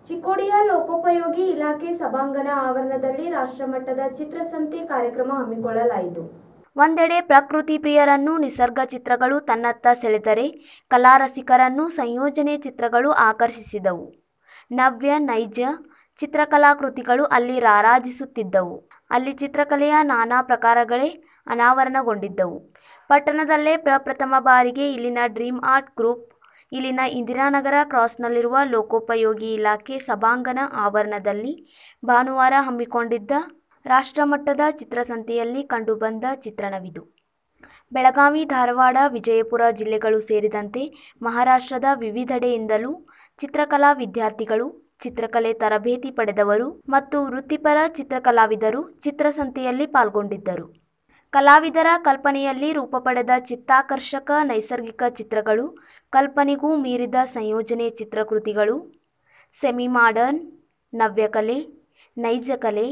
ಚಿಕ್ಕೋಡಿಯ ಲೋಕೋಪಯೋಗಿ ಇಲಾಖೆ ಸಭಾಂಗಣ ಆವರಣದಲ್ಲಿ ರಾಷ್ಟ್ರಮಟ್ಟದ ಚಿತ್ರಸಂತೆ ಕಾರ್ಯಕ್ರಮ ಹಮ್ಮಿಕೊಳ್ಳಲಾಯಿತು ಒಂದೆಡೆ ಪ್ರಕೃತಿ ಪ್ರಿಯರನ್ನು ನಿಸರ್ಗ ಚಿತ್ರಗಳು ತನ್ನತ್ತ ಸೆಳೆದರೆ ಕಲಾರಸಿಕರನ್ನು ಸಂಯೋಜನೆ ಚಿತ್ರಗಳು ಆಕರ್ಷಿಸಿದವು ನವ್ಯ ನೈಜ ಚಿತ್ರಕಲಾಕೃತಿಗಳು ಅಲ್ಲಿ ರಾರಾಜಿಸುತ್ತಿದ್ದವು ಅಲ್ಲಿ ಚಿತ್ರಕಲೆಯ ನಾನಾ ಪ್ರಕಾರಗಳೇ ಅನಾವರಣಗೊಂಡಿದ್ದವು ಪಟ್ಟಣದಲ್ಲೇ ಪ್ರಪ್ರಥಮ ಬಾರಿಗೆ ಇಲ್ಲಿನ ಡ್ರೀಮ್ ಆರ್ಟ್ ಗ್ರೂಪ್ ಇಲ್ಲಿನ ಇಂದಿರಾನಗರ ಕ್ರಾಸ್ನಲ್ಲಿರುವ ಲೋಕೋಪಯೋಗಿ ಇಲಾಖೆ ಸಭಾಂಗಣ ಆವರಣದಲ್ಲಿ ಭಾನುವಾರ ಹಮ್ಮಿಕೊಂಡಿದ್ದ ರಾಷ್ಟ್ರಮಟ್ಟದ ಚಿತ್ರಸಂತೆಯಲ್ಲಿ ಕಂಡುಬಂದ ಚಿತ್ರಣವಿದು ಬೆಳಗಾವಿ ಧಾರವಾಡ ವಿಜಯಪುರ ಜಿಲ್ಲೆಗಳು ಸೇರಿದಂತೆ ಮಹಾರಾಷ್ಟ್ರದ ವಿವಿಧೆಡೆಯಿಂದಲೂ ಚಿತ್ರಕಲಾ ವಿದ್ಯಾರ್ಥಿಗಳು ಚಿತ್ರಕಲೆ ತರಬೇತಿ ಪಡೆದವರು ಮತ್ತು ವೃತ್ತಿಪರ ಚಿತ್ರಕಲಾವಿದರು ಚಿತ್ರಸಂತೆಯಲ್ಲಿ ಪಾಲ್ಗೊಂಡಿದ್ದರು ಕಲಾವಿದರ ಕಲ್ಪನೆಯಲ್ಲಿ ರೂಪ ಪಡೆದ ಚಿತ್ತಾಕರ್ಷಕ ನೈಸರ್ಗಿಕ ಚಿತ್ರಗಳು ಕಲ್ಪನೆಗೂ ಮೀರಿದ ಸಂಯೋಜನೆ ಚಿತ್ರಕೃತಿಗಳು ಸೆಮಿ ಮಾಡರ್ನ್ ನವ್ಯಕಲೆ ನೈಜ ಕಲೆ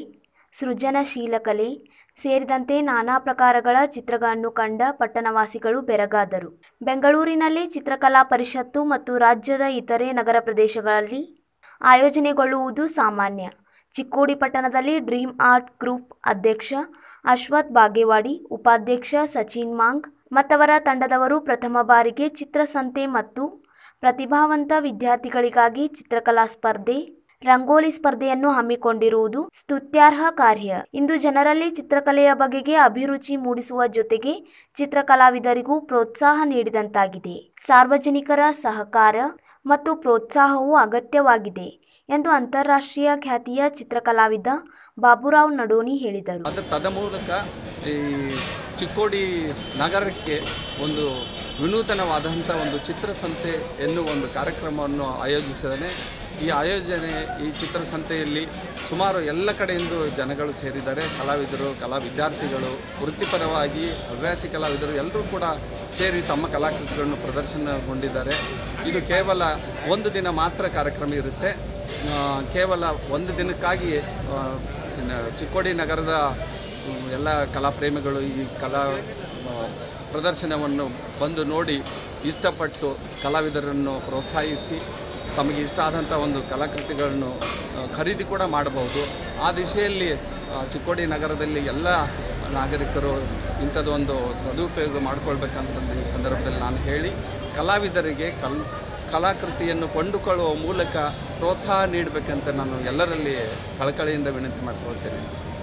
ಸೃಜನಶೀಲ ಕಲೆ ಸೇರಿದಂತೆ ನಾನಾ ಪ್ರಕಾರಗಳ ಚಿತ್ರಗಳನ್ನು ಕಂಡ ಪಟ್ಟಣವಾಸಿಗಳು ಬೆರಗಾದರು ಬೆಂಗಳೂರಿನಲ್ಲಿ ಚಿತ್ರಕಲಾ ಪರಿಷತ್ತು ಮತ್ತು ರಾಜ್ಯದ ಇತರೆ ನಗರ ಪ್ರದೇಶಗಳಲ್ಲಿ ಆಯೋಜನೆಗೊಳ್ಳುವುದು ಸಾಮಾನ್ಯ ಚಿಕ್ಕೋಡಿ ಪಟ್ಟಣದಲ್ಲಿ ಡ್ರೀಮ್ ಆರ್ಟ್ ಗ್ರೂಪ್ ಅಧ್ಯಕ್ಷ ಅಶ್ವಥ್ ಬಾಗೇವಾಡಿ ಉಪಾಧ್ಯಕ್ಷ ಸಚಿನ್ ಮಾಂಗ್ ಮತ್ತವರ ತಂಡದವರು ಪ್ರಥಮ ಬಾರಿಗೆ ಚಿತ್ರಸಂತೆ ಮತ್ತು ಪ್ರತಿಭಾವಂತ ವಿದ್ಯಾರ್ಥಿಗಳಿಗಾಗಿ ಚಿತ್ರಕಲಾ ಸ್ಪರ್ಧೆ ರಂಗೋಲಿ ಸ್ಪರ್ಧೆಯನ್ನು ಹಮ್ಮಿಕೊಂಡಿರುವುದು ಸ್ತುತ್ಯಾರ್ಹ ಕಾರ್ಯ ಇಂದು ಜನರಲ್ಲಿ ಚಿತ್ರಕಲೆಯ ಬಗೆಗೆ ಅಭಿರುಚಿ ಮೂಡಿಸುವ ಜೊತೆಗೆ ಚಿತ್ರಕಲಾವಿದರಿಗೂ ಪ್ರೋತ್ಸಾಹ ನೀಡಿದಂತಾಗಿದೆ ಸಾರ್ವಜನಿಕರ ಸಹಕಾರ ಮತ್ತು ಪ್ರೋತ್ಸಾಹವು ಅಗತ್ಯವಾಗಿದೆ ಎಂದು ಅಂತಾರಾಷ್ಟ್ರೀಯ ಖ್ಯಾತಿಯ ಚಿತ್ರಕಲಾವಿದ ಬಾಬುರಾವ್ ನಡೋನಿ ಹೇಳಿದರು ಅದರ ತದಮೂಲಕ ಈ ಚಿಕ್ಕೋಡಿ ನಗರಕ್ಕೆ ಒಂದು ವಿನೂತನವಾದಂಥ ಒಂದು ಚಿತ್ರಸಂತೆ ಎನ್ನುವ ಒಂದು ಕಾರ್ಯಕ್ರಮವನ್ನು ಆಯೋಜಿಸಿದ್ದಾನೆ ಈ ಆಯೋಜನೆ ಈ ಚಿತ್ರಸಂತೆಯಲ್ಲಿ ಸುಮಾರು ಎಲ್ಲ ಕಡೆಯಿಂದ ಜನಗಳು ಸೇರಿದ್ದಾರೆ ಕಲಾವಿದರು ಕಲಾ ವಿದ್ಯಾರ್ಥಿಗಳು ವೃತ್ತಿಪರವಾಗಿ ಹವ್ಯಾಸಿ ಕಲಾವಿದರು ಎಲ್ಲರೂ ಕೂಡ ಸೇರಿ ತಮ್ಮ ಕಲಾಕೃತಿಗಳನ್ನು ಪ್ರದರ್ಶನಗೊಂಡಿದ್ದಾರೆ ಇದು ಕೇವಲ ಒಂದು ದಿನ ಮಾತ್ರ ಕಾರ್ಯಕ್ರಮ ಇರುತ್ತೆ ಆ, ಕೇವಲ ಒಂದು ದಿನಕ್ಕಾಗಿ ಆ, ಇನ್ನು ಚಿಕ್ಕೋಡಿ ನಗರದ ಉಮ್, ಎಲ್ಲ ಕಲಾಪ್ರೇಮಿಗಳು ಈ ಕಲಾ ಆ, ಪ್ರದರ್ಶನವನ್ನು ಬಂದು ನೋಡಿ ಇಷ್ಟಪಟ್ಟು ಕಲಾವಿದರನ್ನು ಪ್ರೋತ್ಸಾಹಿಸಿ ತಮಗೆ ಇಷ್ಟ ಆದಂಥ ಒಂದು ಕಲಾಕೃತಿಗಳನ್ನು ಆ, ಖರೀದಿ ಕೂಡ ಮಾಡಬಹುದು ಆ ದಿಶೆಯಲ್ಲಿ ಆ, ಚಿಕ್ಕೋಡಿ ನಗರದಲ್ಲಿ ಎಲ್ಲ ನಾಗರಿಕರು ಇಂಥದ್ದೊಂದು ಸದುಪಯೋಗ ಮಾಡಿಕೊಳ್ಬೇಕಂತಂದು ಈ ಸಂದರ್ಭದಲ್ಲಿ ನಾನು ಹೇಳಿ ಕಲಾವಿದರಿಗೆ ಕಲ್ ಕಲಾಕೃತಿಯನ್ನು ಕೊಂಡುಕೊಳ್ಳುವ ಮೂಲಕ ಪ್ರೋತ್ಸಾಹ ನೀಡಬೇಕಂತ ನಾನು ಎಲ್ಲರಲ್ಲಿ ಕಳಕಳಿಯಿಂದ ವಿನಂತಿ ಮಾಡ್ಕೊಳ್ತೇನೆ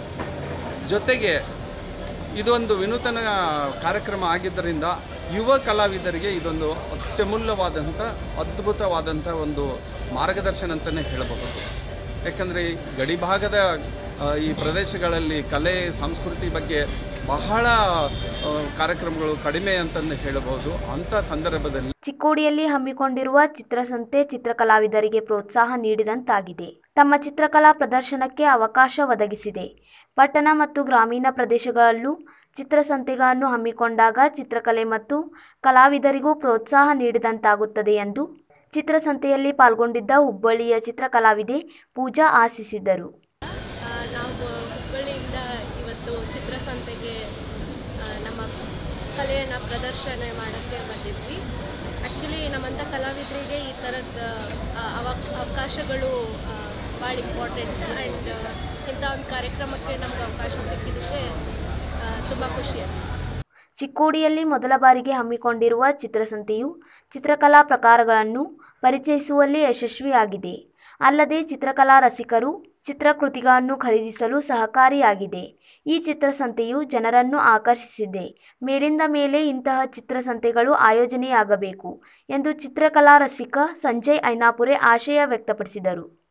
ಜೊತೆಗೆ ಇದೊಂದು ವಿನೂತನ ಕಾರ್ಯಕ್ರಮ ಆಗಿದ್ದರಿಂದ ಯುವ ಕಲಾವಿದರಿಗೆ ಇದೊಂದು ಅತ್ಯಮೂಲ್ಯವಾದಂಥ ಅದ್ಭುತವಾದಂಥ ಒಂದು ಮಾರ್ಗದರ್ಶನ ಅಂತಲೇ ಹೇಳಬಹುದು ಯಾಕಂದರೆ ಈ ಗಡಿಭಾಗದ ಆ, ಈ ಪ್ರದೇಶಗಳಲ್ಲಿ ಕಲೆ ಸಂಸ್ಕೃತಿ ಬಗ್ಗೆ ಬಹಳ ಆ, ಕಾರ್ಯಕ್ರಮಗಳು ಕಡಿಮೆ ಅಂತಲೇ ಹೇಳಬಹುದು ಅಂಥ ಸಂದರ್ಭದಲ್ಲಿ ಚಿಕ್ಕೋಡಿಯಲ್ಲಿ ಹಮ್ಮಿಕೊಂಡಿರುವ ಚಿತ್ರಸಂತೆ ಚಿತ್ರಕಲಾವಿದರಿಗೆ ಪ್ರೋತ್ಸಾಹ ನೀಡಿದಂತಾಗಿದೆ ತಮ್ಮ ಚಿತ್ರಕಲಾ ಪ್ರದರ್ಶನಕ್ಕೆ ಅವಕಾಶ ಒದಗಿಸಿದೆ ಪಟ್ಟಣ ಮತ್ತು ಗ್ರಾಮೀಣ ಪ್ರದೇಶಗಳಲ್ಲೂ ಚಿತ್ರಸಂತೆಗಳನ್ನು ಹಮ್ಮಿಕೊಂಡಾಗ ಚಿತ್ರಕಲೆ ಮತ್ತು ಕಲಾವಿದರಿಗೂ ಪ್ರೋತ್ಸಾಹ ನೀಡಿದಂತಾಗುತ್ತದೆ ಎಂದು ಚಿತ್ರಸಂತೆಯಲ್ಲಿ ಪಾಲ್ಗೊಂಡಿದ್ದ ಹುಬ್ಬಳ್ಳಿಯ ಚಿತ್ರಕಲಾವಿದೆ ಪೂಜಾ ಆಶಿಸಿದರು ಆ, ನಾವು ಹುಬ್ಬಳ್ಳಿಯಿಂದ ಇವತ್ತು ಚಿತ್ರಸಂತೆಗೆ ಆ, ನಮ್ಮ ಕಲೆಯನ್ನು ಪ್ರದರ್ಶನ ಮಾಡೋಕ್ಕೆ ಬಂದಿದ್ವಿ ಆ್ಯಕ್ಚುಲಿ ನಮ್ಮಂಥ ಕಲಾವಿದರಿಗೆ ಈ ಥರದ ಅವ ಅವಕಾಶಗಳು ಭಾಳ ಇಂಪಾರ್ಟೆಂಟ್ ಆ್ಯಂಡ್ ಇಂಥ ಒಂದು ಕಾರ್ಯಕ್ರಮಕ್ಕೆ ನಮ್ಗೆ ಅವಕಾಶ ಸಿಕ್ಕಿದ್ದಕ್ಕೆ ತುಂಬ ಖುಷಿ ಆಯ್ತು ಚಿಕ್ಕೋಡಿಯಲ್ಲಿ ಮೊದಲ ಬಾರಿಗೆ ಹಮ್ಮಿಕೊಂಡಿರುವ ಚಿತ್ರಸಂತೆಯು ಚಿತ್ರಕಲಾ ಪ್ರಕಾರಗಳನ್ನು ಪರಿಚಯಿಸುವಲ್ಲಿ ಯಶಸ್ವಿಯಾಗಿದೆ ಅಲ್ಲದೆ ಚಿತ್ರಕಲಾ ರಸಿಕರು ಚಿತ್ರಕೃತಿಗಳನ್ನು ಖರೀದಿಸಲು ಸಹಕಾರಿಯಾಗಿದೆ ಈ ಚಿತ್ರಸಂತೆಯು ಜನರನ್ನು ಆಕರ್ಷಿಸಿದೆ ಮೇಲಿಂದ ಮೇಲೆ ಇಂತಹ ಚಿತ್ರಸಂತೆಗಳು ಆಯೋಜನೆಯಾಗಬೇಕು ಎಂದು ಚಿತ್ರಕಲಾ ರಸಿಕ ಸಂಜಯ್ ಐನಾಪುರೆ ಆಶಯ ವ್ಯಕ್ತಪಡಿಸಿದರು